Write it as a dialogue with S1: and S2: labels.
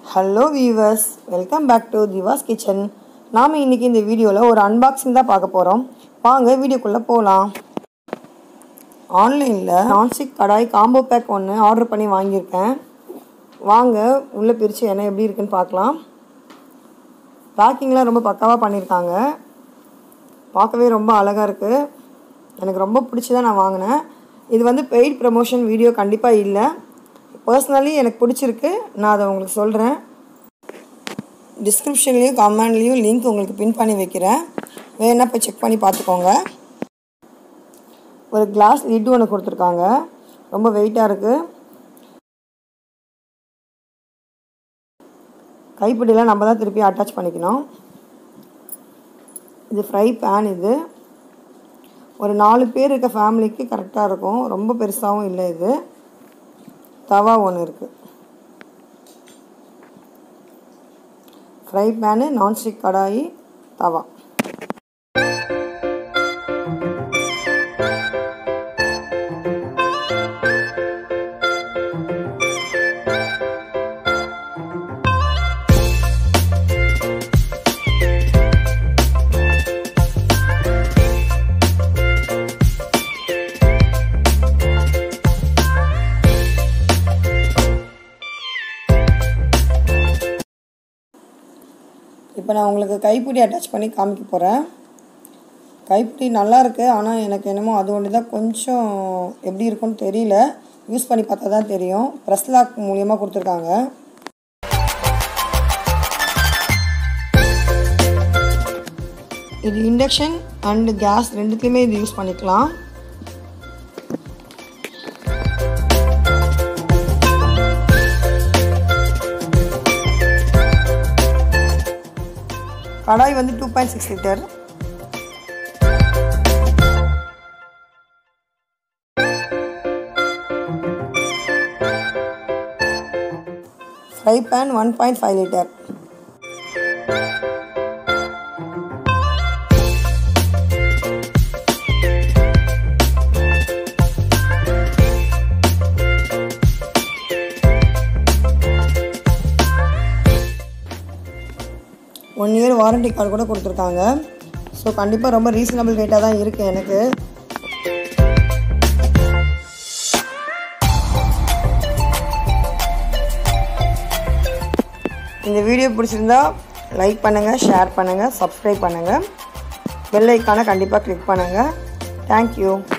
S1: hello viewers welcome back to Diva's kitchen நாம் இன்றைக்கி இந்த வீடியோவில் ஒரு அன்பாக்சிங் தான் பார்க்க போகிறோம் வாங்க வீடியோக்குள்ளே போகலாம் ஆன்லைனில் நான்ஸ்டிக் கடாய் காம்போ பேக் ஒன்று ஆர்டர் பண்ணி வாங்கியிருக்கேன் வாங்க உள்ளே பிரித்து என்ன எப்படி இருக்குன்னு பார்க்கலாம் பேக்கிங்லாம் ரொம்ப பக்காவாக பண்ணியிருக்காங்க பார்க்கவே ரொம்ப அழகாக இருக்குது எனக்கு ரொம்ப பிடிச்சி தான் நான் வாங்கினேன் இது வந்து பெய்ட் ப்ரமோஷன் வீடியோ கண்டிப்பாக இல்லை பர்சனலி எனக்கு பிடிச்சிருக்கு நான் அதை உங்களுக்கு சொல்கிறேன் டிஸ்கிரிப்ஷன்லேயும் கமெண்ட்லேயும் லிங்க் உங்களுக்கு பின் பண்ணி வைக்கிறேன் வேணா போய் செக் பண்ணி பார்த்துக்கோங்க ஒரு கிளாஸ் லிட்டு ஒன்று கொடுத்துருக்காங்க ரொம்ப வெயிட்டாக இருக்குது கைப்பிடிலாம் நம்ம தான் திருப்பி அட்டாச் பண்ணிக்கணும் இது ஃப்ரை பேன் இது ஒரு நாலு பேர் இருக்க ஃபேமிலிக்கு கரெக்டாக இருக்கும் ரொம்ப பெருசாகவும் இல்லை இது தவா ஒன்று இருக்குது ஃப்ரை பேனு நான்ஸ்டிக் கடாயி தவா இப்போ நான் உங்களுக்கு கைப்பிடி அட்டாச் பண்ணி காமிக்க போகிறேன் கைப்பிடி நல்லா இருக்குது ஆனால் எனக்கு என்னமோ அது ஒன்று தான் கொஞ்சம் எப்படி இருக்குன்னு தெரியல யூஸ் பண்ணி பார்த்தா தான் தெரியும் ப்ரெஸ் லாக் மூலியமாக கொடுத்துருக்காங்க இது இண்டக்ஷன் அண்டு கேஸ் ரெண்டுத்துலேயுமே இது யூஸ் பண்ணிக்கலாம் கடாய் வந்து two point six litre fry pan one point five litre one year warranty card கூட கொடுத்துருக்காங்க ஸோ கண்டிப்பாக ரொம்ப ரீசனபிள் ரேட்டாக தான் இருக்குது எனக்கு இந்த வீடியோ பிடிச்சிருந்தா லைக் பண்ணுங்கள் ஷேர் பண்ணுங்கள் சப்ஸ்கிரைப் பண்ணுங்கள் பெல் ஐக்கானை கண்டிப்பாக கிளிக் பண்ணுங்கள் தேங்க்யூ